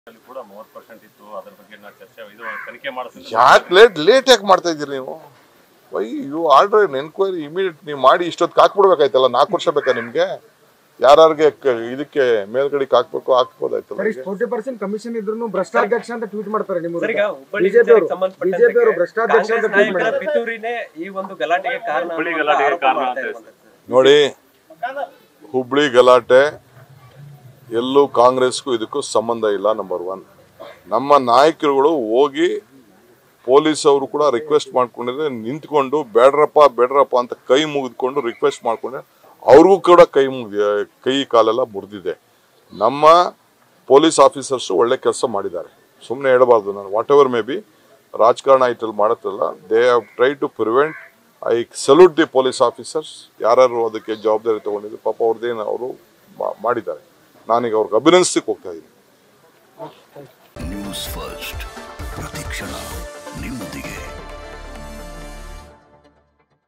ಅಲ್ಲಿ ಕೂಡ ಮೂವತ್ತು ಪರ್ಸೆಂಟ್ ಇತ್ತು ಅದ್ರ ಬಗ್ಗೆ ನಾವು ಚರ್ಚೆ ಇದು ತನಿಖೆ ಮಾಡಿಸಿದ್ರೆ ಯಾಕೆ ಲೇಟ್ ಲೇಟ್ ಯಾಕೆ ಮಾಡ್ತಾ ಇದ್ದೀರಿ ನೀವು why you order enquiry immediate ನೀವು ಮಾಡಿ ಇಷ್ಟೊತ್ತಿಗೆ ಹಾಕ್ಬಿಡ್ಬೇಕಾಯ್ತಲ್ಲ ನಾಲ್ಕು ವರ್ಷ ಬೇಕಾ ನಿಮ್ಗೆ ಯಾರ್ಯಾರಿಗೆ ಕ- ಇದಕ್ಕೆ ಮೇಲ್ಗಡೆಗೆ ಹಾಕ್ಬೇಕು ಹಾಕ್ಬೋದಾಯ್ತಲ್ಲ ಸರ್ ಇಷ್ಟು ಫೋರ್ಟಿ ಪರ್ಸೆಂಟ್ ಕಮಿಷನ್ ಇದ್ರು ಭ್ರಷ್ಟಾಧ್ಯಕ್ಷ ಅಂತ ಟ್ವೀಟ್ ಮಾಡ್ತಾರೆ ನಿಮ್ಮ ಸರ್ ಈಗ ಹುಬ್ಬಳ್ಳಿ ಬಿಜೆಪಿ ಅವರು ವಿಚಾರಕ್ಕೆ ಸಂಬಂಧಪಟ್ಟಂತೆ ಬಿಜೆಪಿ ಅವರು ಭ್ರಷ್ಟಾಧ್ಯಕ್ಷ ಅಂತ ಕಾಂಗ್ರೆಸ್ ಟ್ವೀಟ್ ನಾಯಕರ ಮಾಡಿದ್ದಾರೆ ಪಿತೂರಿನೇ ಈ ಒಂದು ಗಲಾಟೆಗೆ ಕಾರಣ ಹುಬ್ಬಳ್ಳಿ ಅನ್ನುವಂಥ ಗಲಾಟೆಗೆ ಆರೋಪ ಕಾರಣ ಮಾಡ್ತಾ ಅಂತ ಇರುವಂಥದ್ದು. ನೋಡಿ ಹುಬ್ಳಿ ಗಲಾಟೆ ಎಲ್ಲೂ ಕಾಂಗ್ರೆಸ್ಗೂ ಇದಕ್ಕೂ ಸಂಬಂಧ ಇಲ್ಲ ನಂಬರ್ ಒನ್ ನಮ್ಮ ನಾಯಕರುಗಳು ಹೋಗಿ ಪೊಲೀಸ್ ಅವರು ಕೂಡ ರಿಕ್ವೆಸ್ಟ್ ಮಾಡ್ಕೊಂಡಿದ್ರೆ ನಿಂತ್ಕೊಂಡು ಬೇಡ್ರಪ್ಪ ಬೇಡ್ರಪ್ಪ ಅಂತ ಕೈ ಮುಗಿದ್ಕೊಂಡು ರಿಕ್ವೆಸ್ಟ್ ಮಾಡ್ಕೊಂಡ್ರೆ ಅವ್ರಿಗೂ ಕೂಡ ಕೈ ಮುಗಿ ಕೈ ಕಾಲೆಲ್ಲ ಮುರಿದಿದೆ ನಮ್ಮ ಪೊಲೀಸ್ ಆಫೀಸರ್ಸು ಒಳ್ಳೆ ಕೆಲಸ ಮಾಡಿದ್ದಾರೆ ಸುಮ್ಮನೆ ಹೇಳಬಾರ್ದು ನಾನು ವಾಟ್ ಎವರ್ ಮೇ ಬಿ ರಾಜಕಾರಣ ಇಟ್ಟಲ್ಲಿ ಮಾಡತ್ತಲ್ಲ they have try to prevent I salute the police officers ಯಾರ್ಯಾರು ಅದಕ್ಕೆ ಜವಾಬ್ದಾರಿ ತಗೊಂಡಿದ್ರು ಪಾಪ ಅವ್ರದ್ದೇನು ಅವರು ಮಾಡಿದ್ದಾರೆ ನಾನೀಗ ಅವ್ರಿಗೆ ಅಭಿನಂದಿಸಕ್ಕೆ ಹೋಗ್ತಾ ಇದ್ದೀನಿ ನ್ಯೂಸ್ ಫಸ್ಟ್ ಪ್ರತಿಕ್ಷಣ ನಿಮ್ಮೊಂದಿಗೆ